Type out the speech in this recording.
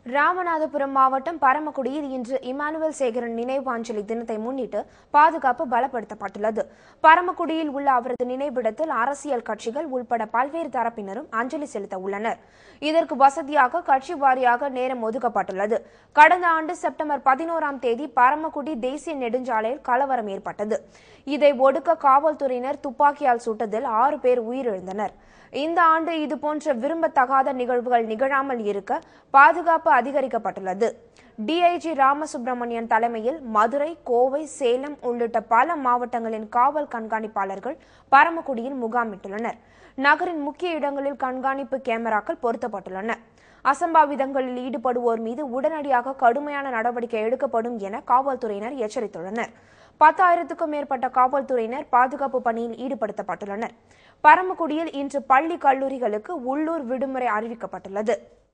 ராமநாதபுரம் மாவட்டம் பரமக்குடியில் இன்று இமானுவேல் சேகரன் நினைவாஞ்சலி தினத்தை முன்னிட்டு பாதுகாப்பு பலப்படுத்தப்பட்டுள்ளது பரமக்குடியில் உள்ள அவரது நினைவிடத்தில் அரசியல் கட்சிகள் உள்பட பல்வேறு தரப்பினரும் அஞ்சலி செலுத்த உள்ளனர் இதற்கு வசதியாக கட்சி வாரியாக நேரம் ஒதுக்கப்பட்டுள்ளது கடந்த ஆண்டு செப்டம்பர் பதினோராம் தேதி பரமக்குடி தேசிய நெடுஞ்சாலையில் கலவரம் ஏற்பட்டது இதை ஒடுக்க காவல்துறையினர் துப்பாக்கியால் சுட்டதில் ஆறு பேர் உயிரிழந்தனர் இந்த ஆண்டு இதுபோன்ற விரும்பத்தகாத நிகழ்வுகள் நிகழாமல் இருக்க பாதுகாப்பு அதிகரிக்கப்பட்டுள்ளது டிஐஜி ராமசுப்பிரமணியன் தலைமையில் மதுரை கோவை சேலம் உள்ளிட்ட பல மாவட்டங்களின் காவல் கண்காணிப்பாளர்கள் பரமக்குடியில் முகாமிட்டுள்ளனர் நகரின் முக்கிய இடங்களில் கண்காணிப்பு கேமராக்கள் பொருத்தப்பட்டுள்ளன அசம்பாவிதங்களில் ஈடுபடுவோர் மீது உடனடியாக கடுமையான நடவடிக்கை எடுக்கப்படும் என காவல்துறையினர் எச்சரித்துள்ளனர் பத்தாயிரத்துக்கும் மேற்பட்ட காவல்துறையினர் பாதுகாப்பு பணியில் ஈடுபடுத்தப்பட்டுள்ளனர் பரமக்குடியில் இன்று பள்ளி கல்லூரிகளுக்கு உள்ளூர் விடுமுறை அறிவிக்கப்பட்டுள்ளது